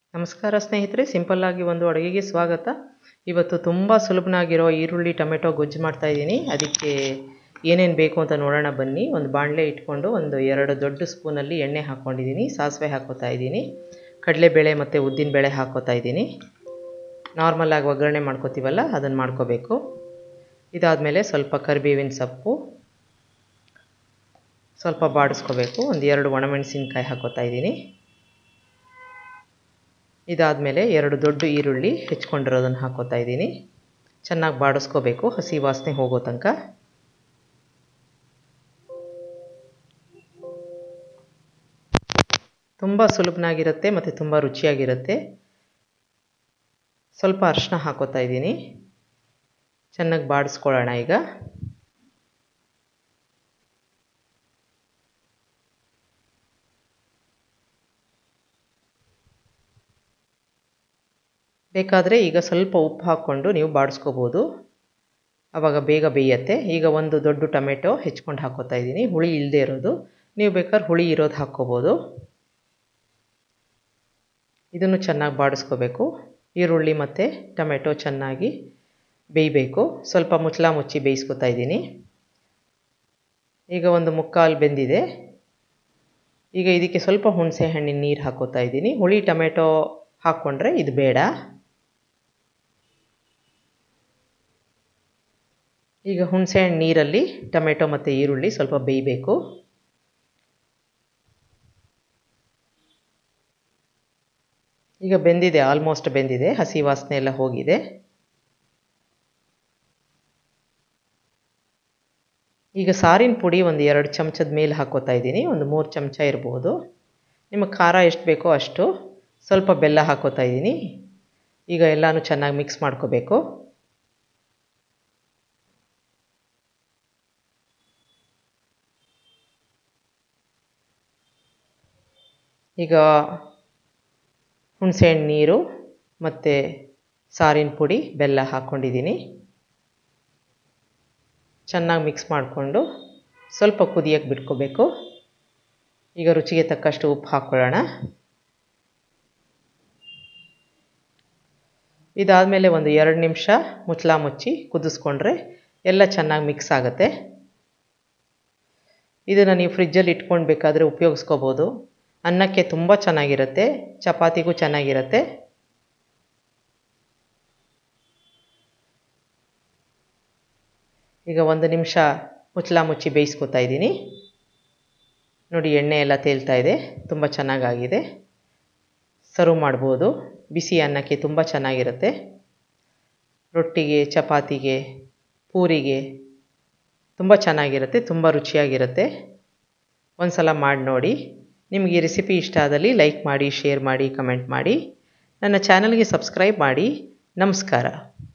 ನಮಸ್ಕಾರ ಸ್ನೇಹಿತರೆ ಸಿಂಪಲ್ಲಾಗಿ ಒಂದು ಅಡುಗೆಗೆ ಸ್ವಾಗತ ಇವತ್ತು ತುಂಬ ಸುಲಭನಾಗಿರೋ ಈರುಳ್ಳಿ ಟೊಮೆಟೊ ಗೊಜ್ಜು ಮಾಡ್ತಾಯಿದ್ದೀನಿ ಅದಕ್ಕೆ ಏನೇನು ಬೇಕು ಅಂತ ನೋಡೋಣ ಬನ್ನಿ ಒಂದು ಬಾಣಲೆ ಇಟ್ಕೊಂಡು ಒಂದು ಎರಡು ದೊಡ್ಡ ಸ್ಪೂನಲ್ಲಿ ಎಣ್ಣೆ ಹಾಕ್ಕೊಂಡಿದ್ದೀನಿ ಸಾಸಿವೆ ಹಾಕೋತಾ ಇದ್ದೀನಿ ಕಡಲೆಬೇಳೆ ಮತ್ತು ಉದ್ದಿನಬೇಳೆ ಹಾಕೋತಾ ಇದ್ದೀನಿ ನಾರ್ಮಲಾಗಿ ಒಗ್ಗರಣೆ ಮಾಡ್ಕೋತೀವಲ್ಲ ಅದನ್ನು ಮಾಡ್ಕೋಬೇಕು ಇದಾದಮೇಲೆ ಸ್ವಲ್ಪ ಕರಿಬೇವಿನ ಸೊಪ್ಪು ಸ್ವಲ್ಪ ಬಾಡಿಸ್ಕೋಬೇಕು ಒಂದು ಎರಡು ಒಣಮೆಣಸಿನ್ಕಾಯಿ ಹಾಕೋತಾ ಇದ್ದೀನಿ ಇದಾದಮೇಲೆ ಎರಡು ದೊಡ್ಡ ಈರುಳ್ಳಿ ಹೆಚ್ಕೊಂಡಿರೋದನ್ನು ಹಾಕೋತಾ ಇದ್ದೀನಿ ಚೆನ್ನಾಗಿ ಬಾಡಿಸ್ಕೋಬೇಕು ಹಸಿ ವಾಸನೆ ಹೋಗೋ ತನಕ ತುಂಬ ಸುಲಭನಾಗಿರುತ್ತೆ ಮತ್ತು ತುಂಬ ರುಚಿಯಾಗಿರುತ್ತೆ ಸ್ವಲ್ಪ ಅರಿಶಿನ ಹಾಕೋತಾ ಇದ್ದೀನಿ ಚೆನ್ನಾಗಿ ಬಾಡಿಸ್ಕೊಳ್ಳೋಣ ಈಗ ಬೇಕಾದರೆ ಈಗ ಸ್ವಲ್ಪ ಉಪ್ಪು ಹಾಕ್ಕೊಂಡು ನೀವು ಬಾಡಿಸ್ಕೋಬೋದು ಆವಾಗ ಬೇಗ ಬೇಯತ್ತೆ ಈಗ ಒಂದು ದೊಡ್ಡ ಟೊಮೆಟೊ ಹೆಚ್ಕೊಂಡು ಹಾಕೋತಾ ಇದ್ದೀನಿ ಹುಳಿ ಇಲ್ಲದೆ ಇರೋದು ನೀವು ಬೇಕಾದ್ರೆ ಹುಳಿ ಇರೋದು ಹಾಕ್ಕೋಬೋದು ಇದನ್ನು ಚೆನ್ನಾಗಿ ಬಾಡಿಸ್ಕೋಬೇಕು ಈರುಳ್ಳಿ ಮತ್ತು ಟೊಮೆಟೊ ಚೆನ್ನಾಗಿ ಬೇಯಬೇಕು ಸ್ವಲ್ಪ ಮುಚ್ಚಳ ಮುಚ್ಚಿ ಬೇಯಿಸ್ಕೊತಾ ಇದ್ದೀನಿ ಈಗ ಒಂದು ಮುಕ್ಕಾಲು ಬೆಂದಿದೆ ಈಗ ಇದಕ್ಕೆ ಸ್ವಲ್ಪ ಹುಣಸೆ ಹಣ್ಣಿನ ನೀರು ಹಾಕೋತಾ ಇದ್ದೀನಿ ಹುಳಿ ಟೊಮೆಟೊ ಹಾಕ್ಕೊಂಡ್ರೆ ಇದು ಬೇಡ ಈಗ ಹುಣಸೆಹಣ್ಣು ನೀರಲ್ಲಿ ಟೊಮೆಟೊ ಮತ್ತು ಈರುಳ್ಳಿ ಸ್ವಲ್ಪ ಬೇಯಬೇಕು ಈಗ ಬೆಂದಿದೆ ಆಲ್ಮೋಸ್ಟ್ ಬೆಂದಿದೆ ಹಸಿ ವಾಸನೆ ಎಲ್ಲ ಹೋಗಿದೆ ಈಗ ಸಾರಿನ ಪುಡಿ ಒಂದು ಎರಡು ಚಮಚದ ಮೇಲೆ ಹಾಕೋತಾ ಇದ್ದೀನಿ ಒಂದು ಮೂರು ಚಮಚ ಇರ್ಬೋದು ನಿಮಗೆ ಖಾರ ಎಷ್ಟು ಬೇಕೋ ಅಷ್ಟು ಸ್ವಲ್ಪ ಬೆಲ್ಲ ಹಾಕೋತಾ ಇದ್ದೀನಿ ಈಗ ಎಲ್ಲನೂ ಚೆನ್ನಾಗಿ ಮಿಕ್ಸ್ ಮಾಡ್ಕೋಬೇಕು ಈಗ ಹುಣಸೆಹಣ್ಣು ನೀರು ಮತ್ತು ಸಾರಿನ ಪುಡಿ ಬೆಲ್ಲ ಹಾಕ್ಕೊಂಡಿದ್ದೀನಿ ಚೆನ್ನಾಗಿ ಮಿಕ್ಸ್ ಮಾಡಿಕೊಂಡು ಸ್ವಲ್ಪ ಕುದಿಯೋಕ್ಕೆ ಬಿಟ್ಕೋಬೇಕು ಈಗ ರುಚಿಗೆ ತಕ್ಕಷ್ಟು ಉಪ್ಪು ಹಾಕ್ಕೊಳ್ಳೋಣ ಇದಾದಮೇಲೆ ಒಂದು ಎರಡು ನಿಮಿಷ ಮುಚ್ಚಳ ಮುಚ್ಚಿ ಕುದಿಸ್ಕೊಂಡ್ರೆ ಎಲ್ಲ ಚೆನ್ನಾಗಿ ಮಿಕ್ಸ್ ಆಗುತ್ತೆ ಇದನ್ನು ನೀವು ಫ್ರಿಜ್ಜಲ್ಲಿ ಇಟ್ಕೊಂಡು ಬೇಕಾದರೆ ಉಪಯೋಗಿಸ್ಕೋಬೋದು ಅನ್ನಕ್ಕೆ ತುಂಬ ಚೆನ್ನಾಗಿರುತ್ತೆ ಚಪಾತಿಗೂ ಚೆನ್ನಾಗಿರುತ್ತೆ ಈಗ ಒಂದು ನಿಮಿಷ ಮುಚ್ಚಳ ಮುಚ್ಚಿ ಬೇಯಿಸ್ಕೊತಾ ಇದ್ದೀನಿ ನೋಡಿ ಎಣ್ಣೆ ಎಲ್ಲ ತೇಲ್ತಾ ಇದೆ ತುಂಬ ಚೆನ್ನಾಗಾಗಿದೆ ಸರ್ವ್ ಮಾಡ್ಬೋದು ಬಿಸಿ ಅನ್ನಕ್ಕೆ ತುಂಬ ಚೆನ್ನಾಗಿರುತ್ತೆ ರೊಟ್ಟಿಗೆ ಚಪಾತಿಗೆ ಪೂರಿಗೆ ತುಂಬ ಚೆನ್ನಾಗಿರುತ್ತೆ ತುಂಬ ರುಚಿಯಾಗಿರುತ್ತೆ ಒಂದು ಸಲ ಮಾಡಿ ನೋಡಿ ನಿಮಗೆ ಈ ರೆಸಿಪಿ ಇಷ್ಟ ಆದಲ್ಲಿ ಲೈಕ್ ಮಾಡಿ ಶೇರ್ ಮಾಡಿ ಕಮೆಂಟ್ ಮಾಡಿ ನನ್ನ ಚಾನಲ್ಗೆ ಸಬ್ಸ್ಕ್ರೈಬ್ ಮಾಡಿ ನಮಸ್ಕಾರ